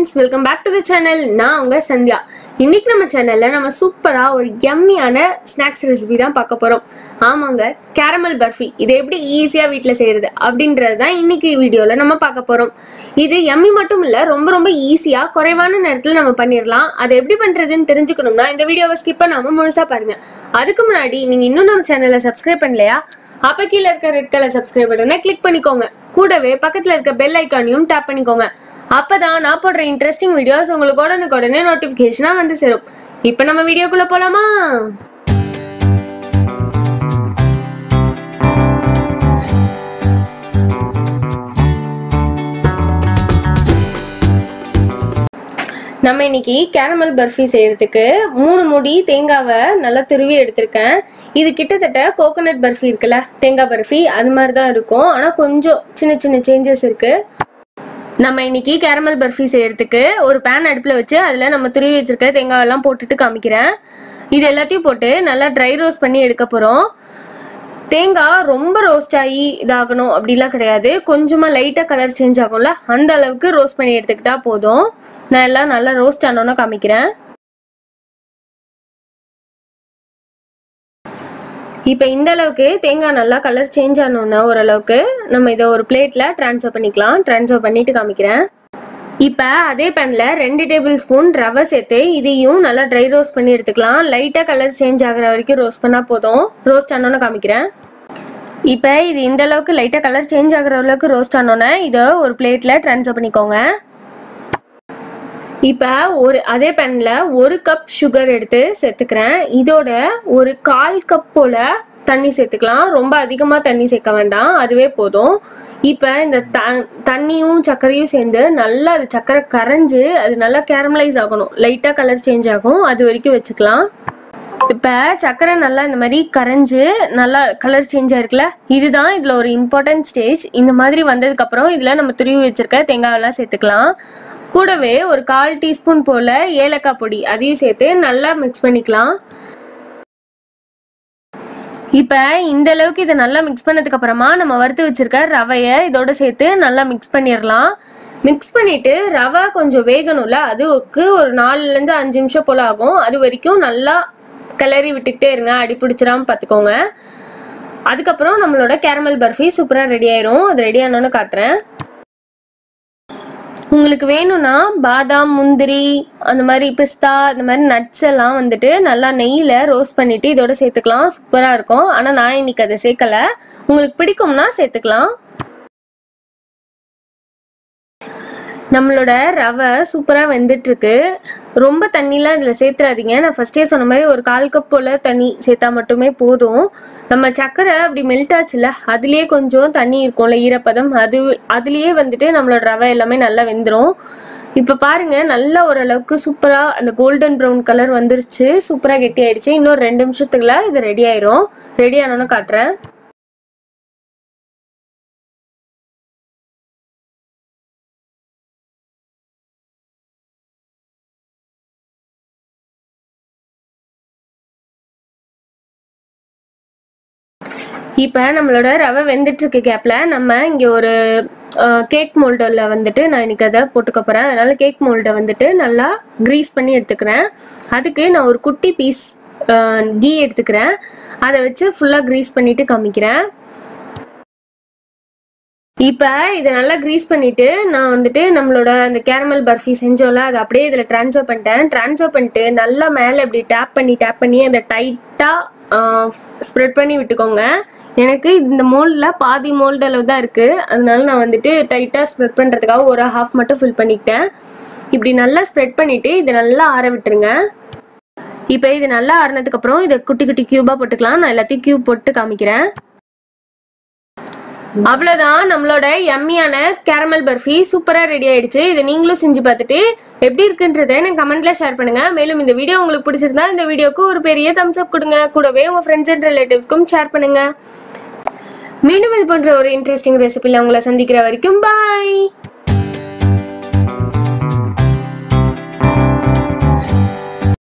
friends welcome back to the channel நான் உங்க சந்தியா இன்னைக்கு நம்ம சேனல்ல நம்ம சூப்பரா ஒரு யம்மியான ஸ்நாக்ஸ் ரெசிபி தான் பார்க்க போறோம் ஆமாங்க கேரமல் பர்ஃபி இதை எப்படி ஈஸியா வீட்டில் செய்யறது அப்படின்றது தான் இன்னைக்கு வீடியோல நம்ம பார்க்க போறோம் இது யம்மி மட்டும் இல்ல ரொம்ப ரொம்ப ஈஸியா குறைவான நேரத்தில் நம்ம பண்ணிடலாம் அதை எப்படி பண்றதுன்னு தெரிஞ்சுக்கணும்னா இந்த வீடியோவை ஸ்கிப் பண்ணாம முழுசா பாருங்க அதுக்கு முன்னாடி நீங்க இன்னும் நம்ம சேனலை சப்ஸ்கிரைப் பண்ணலையா அப்ப கீழே இருக்க ரெட் கலர் சப்ஸ்கிரைப் பட்டனை கிளிக் பண்ணிக்கோங்க கூடவே பக்கத்துல இருக்க பெல் ஐக்கானையும் டேப் பண்ணிக்கோங்க அப்பதான் நான் போடுற இன்ட்ரெஸ்டிங் வீடியோஸ் உங்களுக்கு உடனுக்குடனே நோட்டிபிகேஷனா வந்து சேரும் இப்போ நம்ம வீடியோக்குள்ள போலாமா நம்ம இன்னைக்கு கேரமல் பர்ஃபி செய்யறதுக்கு மூணு முடி தேங்காவை நல்லா துருவி எடுத்திருக்கேன் இது கிட்டத்தட்ட கோகோனட் பர்ஃபி இருக்குல்ல தேங்காய் பர்ஃபி அது மாதிரி தான் இருக்கும் ஆனால் கொஞ்சம் சின்ன சின்ன சேஞ்சஸ் இருக்கு நம்ம இன்னைக்கு கேரமல் பர்ஃபி செய்யறதுக்கு ஒரு பேன் அடுப்பில் வச்சு அதில் நம்ம துருவி வச்சிருக்க தேங்காவெல்லாம் போட்டுட்டு காமிக்கிறேன் இது எல்லாத்தையும் போட்டு நல்லா ட்ரை ரோஸ்ட் பண்ணி எடுக்க போகிறோம் தேங்காய் ரொம்ப ரோஸ்ட் ஆகி இதாகணும் அப்படிலாம் கிடையாது கொஞ்சமாக லைட்டாக கலர் சேஞ்ச் ஆகும்ல அந்த அளவுக்கு ரோஸ்ட் பண்ணி எடுத்துக்கிட்டா போதும் நான் எல்லாம் நல்லா ரோஸ்ட் ஆனோன்னு காமிக்கிறேன் இப்போ இந்த அளவுக்கு தேங்காய் நல்லா கலர் சேஞ்ச் ஆனோன்னா ஓரளவுக்கு நம்ம இதை ஒரு பிளேட்டில் ட்ரான்ஸ்ஃபர் பண்ணிக்கலாம் ட்ரான்ஸ்ஃபர் பண்ணிட்டு காமிக்கிறேன் இப்போ அதே பேனில் ரெண்டு டேபிள் ஸ்பூன் ரவை சேர்த்து இதையும் நல்லா ட்ரை ரோஸ்ட் பண்ணி எடுத்துக்கலாம் லைட்டாக கலர் சேஞ்ச் ஆகிற வரைக்கும் ரோஸ்ட் பண்ணால் போதும் ரோஸ்ட் ஆனோன்னு காமிக்கிறேன் இப்போ இது இந்த அளவுக்கு லைட்டாக கலர் சேஞ்ச் ஆகிற அளவுக்கு ரோஸ்ட் ஆனோன்னே இதை ஒரு பிளேட்டில் ட்ரான்ஸ்ஃபர் பண்ணிக்கோங்க இப்போ ஒரு அதே பேனில் ஒரு கப் சுகர் எடுத்து சேர்த்துக்கிறேன் இதோட ஒரு கால் கப் போல் தண்ணி சேர்த்துக்கலாம் ரொம்ப அதிகமாக தண்ணி சேர்க்க வேண்டாம் அதுவே போதும் இப்போ இந்த த தண்ணியும் சர்க்கரையும் சேர்ந்து நல்லா அது சர்க்கரை கரைஞ்சு அது நல்லா கேரமலைஸ் ஆகணும் லைட்டாக கலர் சேஞ்ச் ஆகும் அது வரைக்கும் வச்சுக்கலாம் இப்போ சர்க்கரை நல்லா இந்த மாதிரி கரைஞ்சு நல்லா கலர் சேஞ்ச் ஆயிருக்குல்ல இதுதான் இதில் ஒரு இம்பார்ட்டன்ட் ஸ்டேஜ் இந்த மாதிரி வந்ததுக்கப்புறம் இதில் நம்ம துருவி வச்சிருக்க தேங்காயெல்லாம் சேர்த்துக்கலாம் கூடவே ஒரு கால் டீஸ்பூன் போல் ஏலக்காய் பொடி அதையும் சேர்த்து நல்லா மிக்ஸ் பண்ணிக்கலாம் இப்போ இந்த அளவுக்கு இதை நல்லா மிக்ஸ் பண்ணதுக்கு அப்புறமா நம்ம வறுத்து வச்சிருக்க ரவையை இதோட சேர்த்து நல்லா மிக்ஸ் பண்ணிடலாம் மிக்ஸ் பண்ணிட்டு ரவை கொஞ்சம் வேகணும்ல அதுக்கு ஒரு நாலுலேருந்து அஞ்சு நிமிஷம் போல் ஆகும் அது வரைக்கும் நல்லா கிளறி விட்டுக்கிட்டே இருங்க அடி பிடிச்சிடாம பார்த்துக்கோங்க அதுக்கப்புறம் நம்மளோட கேரமல் பர்ஃபி சூப்பராக ரெடி ஆயிரும் அது ரெடி ஆனோன்னு காட்டுறேன் உங்களுக்கு வேணும்னா பாதாம் முந்திரி அந்த மாதிரி பிஸ்தா அந்த மாதிரி நட்ஸ் எல்லாம் வந்துட்டு நல்லா நெய்யில் ரோஸ்ட் பண்ணிட்டு இதோட சேர்த்துக்கலாம் சூப்பராக இருக்கும் ஆனால் நான் இன்னைக்கு அதை சேர்க்கல உங்களுக்கு பிடிக்கும்னா சேர்த்துக்கலாம் நம்மளோட ரவை சூப்பராக வெந்துட்டுருக்கு ரொம்ப தண்ணிலாம் இதில் சேர்த்துறாதீங்க நான் ஃபஸ்ட்டே சொன்ன மாதிரி ஒரு கால் கப் போல் தண்ணி சேர்த்தா மட்டுமே போதும் நம்ம சர்க்கரை அப்படி மெல்ட் ஆச்சுல அதுலேயே கொஞ்சம் தண்ணி இருக்கும்ல ஈரப்பதம் அது அதுலேயே வந்துட்டு நம்மளோட ரவை எல்லாமே நல்லா வெந்துடும் இப்போ பாருங்க நல்லா ஓரளவுக்கு சூப்பராக அந்த கோல்டன் ப்ரௌன் கலர் வந்துருச்சு சூப்பராக கெட்டி ஆயிடுச்சு இன்னொரு ரெண்டு நிமிஷத்துக்குள்ள இது ரெடி ஆயிரும் ரெடி ஆனோன்னு காட்டுறேன் இப்போ நம்மளோட ரவை வெந்துட்டு இருக்க கேப்பில் நம்ம இங்கே ஒரு கேக் மோல்டில் வந்துட்டு நான் இன்னைக்கு அதை போட்டுக்க போகிறேன் அதனால் கேக் மோல்டை வந்துட்டு நல்லா க்ரீஸ் பண்ணி எடுத்துக்கிறேன் அதுக்கு நான் ஒரு குட்டி பீஸ் கீ எடுத்துக்கிறேன் அதை வச்சு ஃபுல்லாக க்ரீஸ் பண்ணிவிட்டு காமிக்கிறேன் இப்போ இதை நல்லா க்ரீஸ் பண்ணிவிட்டு நான் வந்துட்டு நம்மளோட அந்த கேரமல் பர்ஃபி செஞ்சோம்ல அதை அப்படியே இதில் ட்ரான்ஸ்ஃபர் பண்ணிட்டேன் ட்ரான்ஸ்ஃபர் பண்ணிட்டு நல்லா மேலே இப்படி டேப் பண்ணி டேப் பண்ணி அதை டைட்டாக ஸ்ப்ரெட் பண்ணி விட்டுக்கோங்க எனக்கு இந்த மோல்டில் பாதி மோல்டு அளவு தான் இருக்குது அதனால நான் வந்துட்டு டைட்டாக ஸ்ப்ரெட் பண்ணுறதுக்காக ஒரு ஹாஃப் மட்டும் ஃபில் பண்ணிக்கிட்டேன் இப்படி நல்லா ஸ்ப்ரெட் பண்ணிவிட்டு இதை நல்லா ஆற விட்டுருங்க இப்போ இது நல்லா ஆறினதுக்கப்புறம் இதை குட்டி குட்டி க்யூபாக போட்டுக்கலாம் நான் எல்லாத்தையும் க்யூப் போட்டு காமிக்கிறேன் அவ்வளோதான் நம்மளோட யம்மியான கேரமல் பர்ஃபி சூப்பராக ரெடி ஆயிடுச்சு இதை நீங்களும் செஞ்சு பார்த்துட்டு எப்படி இருக்குன்றதை எனக்கு கமெண்ட்ல ஷேர் பண்ணுங்க மேலும் இந்த வீடியோ உங்களுக்கு பிடிச்சிருந்தா இந்த வீடியோக்கு ஒரு பெரிய தம்ஸ் அப் கொடுங்க கூடவே உங்க ஃப்ரெண்ட்ஸ் அண்ட் ரிலேட்டிவ்ஸ்க்கும் ஷேர் பண்ணுங்க மீண்டும் இது போன்ற ஒரு இன்ட்ரெஸ்டிங் ரெசிபியில் உங்களை சந்திக்கிற வரைக்கும் பாய்